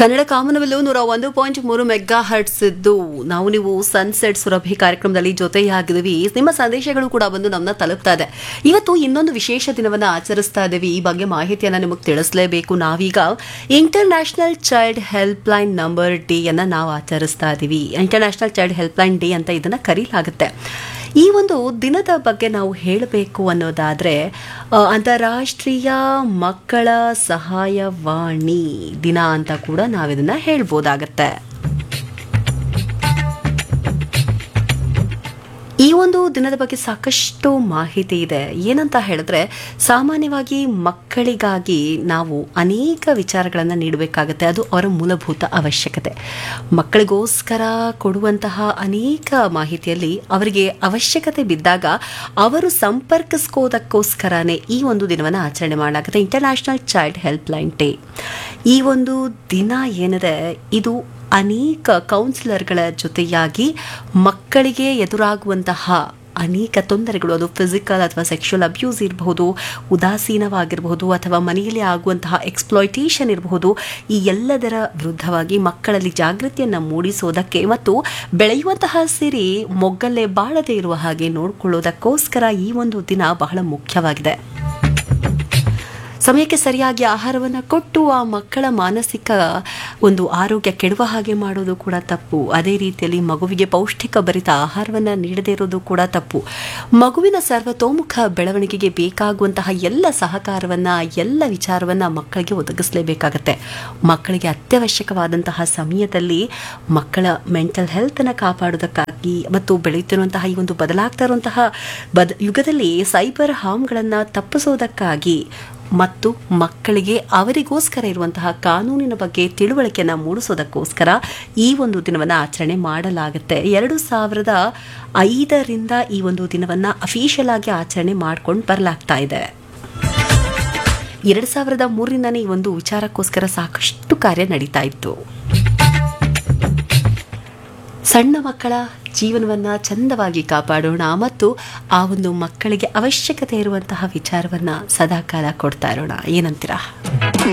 ಕನ್ನಡ ಕಾಮನವೆಲ್ಲೂ ನೂರ ಒಂದು ಪಾಯಿಂಟ್ ಮೂರು ಮೆಗಾ ಹರ್ಟ್ಸ್ ಇದ್ದು ನಾವು ನೀವು ಸನ್ಸೆಟ್ ಸುರಭಿ ಕಾರ್ಯಕ್ರಮದಲ್ಲಿ ಜೊತೆಯಾಗಿದ್ದೀವಿ ನಿಮ್ಮ ಸಂದೇಶಗಳು ಕೂಡ ಬಂದು ನಮ್ಮನ್ನ ತಲುಪ್ತಾ ಇದೆ ಇವತ್ತು ಇನ್ನೊಂದು ವಿಶೇಷ ದಿನವನ್ನು ಆಚರಿಸ್ತಾ ಇದ್ದೀವಿ ಈ ಬಗ್ಗೆ ಮಾಹಿತಿಯನ್ನು ನಿಮಗೆ ತಿಳಿಸಲೇಬೇಕು ನಾವೀಗ international child help line number day ಅನ್ನ ನಾವು ಆಚರಿಸ್ತಾ ಇದ್ದೀವಿ international child help line day ಅಂತ ಇದನ್ನ ಕರೀಲಾಗುತ್ತೆ ಈ ಒಂದು ದಿನದ ಬಗ್ಗೆ ನಾವು ಹೇಳಬೇಕು ಅನ್ನೋದಾದರೆ ಆ, ಅಂತಾರಾಷ್ಟ್ರೀಯ ಮಕ್ಕಳ ಸಹಾಯವಾಣಿ ದಿನ ಅಂತ ಕೂಡ ನಾವಿದನ್ನ ಹೇಳ್ಬೋದಾಗತ್ತೆ ಈ ಒಂದು ದಿನದ ಬಗ್ಗೆ ಸಾಕಷ್ಟು ಮಾಹಿತಿ ಇದೆ ಏನಂತ ಹೇಳಿದ್ರೆ ಸಾಮಾನ್ಯವಾಗಿ ಮಕ್ಕಳಿಗಾಗಿ ನಾವು ಅನೇಕ ವಿಚಾರಗಳನ್ನು ನೀಡಬೇಕಾಗತ್ತೆ ಅದು ಅವರ ಮೂಲಭೂತ ಅವಶ್ಯಕತೆ ಮಕ್ಕಳಿಗೋಸ್ಕರ ಕೊಡುವಂತಹ ಅನೇಕ ಮಾಹಿತಿಯಲ್ಲಿ ಅವರಿಗೆ ಅವಶ್ಯಕತೆ ಬಿದ್ದಾಗ ಅವರು ಸಂಪರ್ಕಿಸ್ಕೋದಕ್ಕೋಸ್ಕರನೇ ಈ ಒಂದು ದಿನವನ್ನು ಆಚರಣೆ ಮಾಡಲಾಗುತ್ತೆ international child help line day ಈ ಒಂದು ದಿನ ಏನಿದೆ ಇದು ಅನೇಕ ಕೌನ್ಸಿಲರ್ಗಳ ಜೊತೆಯಾಗಿ ಮಕ್ಕಳಿಗೆ ಎದುರಾಗುವಂತಹ ಅನೇಕ ತೊಂದರೆಗಳು ಅದು ಫಿಸಿಕಲ್ ಅಥವಾ ಸೆಕ್ಷುವಲ್ ಅಬ್ಯೂಸ್ ಇರಬಹುದು ಉದಾಸೀನವಾಗಿರಬಹುದು ಅಥವಾ ಮನೆಯಲ್ಲಿ ಆಗುವಂತಹ ಎಕ್ಸ್ಪ್ಲಾಯ್ಟೇಷನ್ ಇರಬಹುದು ಈ ಎಲ್ಲದರ ವಿರುದ್ಧವಾಗಿ ಮಕ್ಕಳಲ್ಲಿ ಜಾಗೃತಿಯನ್ನು ಮೂಡಿಸೋದಕ್ಕೆ ಮತ್ತು ಬೆಳೆಯುವಂತಹ ಸಿರಿ ಮೊಗ್ಗಲ್ಲೇ ಬಾಳದೇ ಇರುವ ಹಾಗೆ ನೋಡಿಕೊಳ್ಳೋದಕ್ಕೋಸ್ಕರ ಈ ಒಂದು ದಿನ ಬಹಳ ಮುಖ್ಯವಾಗಿದೆ ಸಮಯಕ್ಕೆ ಸರಿಯಾಗಿ ಆಹಾರವನ್ನು ಕೊಟ್ಟು ಆ ಮಕ್ಕಳ ಮಾನಸಿಕ ಒಂದು ಆರೋಗ್ಯ ಕೆಡುವ ಹಾಗೆ ಮಾಡೋದು ಕೂಡ ತಪ್ಪು ಅದೇ ರೀತಿಯಲ್ಲಿ ಮಗುವಿಗೆ ಪೌಷ್ಟಿಕ ಭರಿತ ಆಹಾರವನ್ನು ನೀಡದೇ ಇರೋದು ಕೂಡ ತಪ್ಪು ಮಗುವಿನ ಸರ್ವತೋಮುಖ ಬೆಳವಣಿಗೆಗೆ ಬೇಕಾಗುವಂತಹ ಎಲ್ಲ ಸಹಕಾರವನ್ನು ಎಲ್ಲ ವಿಚಾರವನ್ನು ಮಕ್ಕಳಿಗೆ ಒದಗಿಸಲೇಬೇಕಾಗತ್ತೆ ಮಕ್ಕಳಿಗೆ ಅತ್ಯವಶ್ಯಕವಾದಂತಹ ಸಮಯದಲ್ಲಿ ಮಕ್ಕಳ ಮೆಂಟಲ್ ಹೆಲ್ತನ್ನು ಕಾಪಾಡೋದಕ್ಕಾಗಿ ಮತ್ತು ಬೆಳೆಯುತ್ತಿರುವಂತಹ ಈ ಒಂದು ಬದಲಾಗ್ತಾ ಇರುವಂತಹ ಬದ ಯುಗದಲ್ಲಿ ಸೈಬರ್ ಹಾರ್ಮ್ಗಳನ್ನು ತಪ್ಪಿಸೋದಕ್ಕಾಗಿ ಮತ್ತು ಮಕ್ಕಳಿಗೆ ಅವರಿಗೋಸ್ಕರ ಇರುವಂತಹ ಕಾನೂನಿನ ಬಗ್ಗೆ ತಿಳುವಳಿಕೆಯನ್ನು ಮೂಡಿಸೋದಕ್ಕೋಸ್ಕರ ಈ ಒಂದು ದಿನವನ್ನು ಆಚರಣೆ ಮಾಡಲಾಗುತ್ತೆ ಎರಡು ಸಾವಿರದ ಐದರಿಂದ ಈ ಒಂದು ದಿನವನ್ನು ಅಫಿಷಿಯಲ್ ಆಗಿ ಆಚರಣೆ ಮಾಡ್ಕೊಂಡು ಬರಲಾಗ್ತಾ ಇದೆ ಎರಡು ಸಾವಿರದ ಮೂರರಿಂದನೇ ಈ ಒಂದು ವಿಚಾರಕ್ಕೋಸ್ಕರ ಸಾಕಷ್ಟು ಕಾರ್ಯ ನಡೀತಾ ಇತ್ತು ಸಣ್ಣ ಮಕ್ಕಳ ಜೀವನವನ್ನು ಚಂದವಾಗಿ ಕಾಪಾಡೋಣ ಮತ್ತು ಆ ಒಂದು ಮಕ್ಕಳಿಗೆ ಅವಶ್ಯಕತೆ ಇರುವಂತಹ ವಿಚಾರವನ್ನು ಸದಾಕಾಲ ಕೊಡ್ತಾ ಇರೋಣ ಏನಂತೀರಾ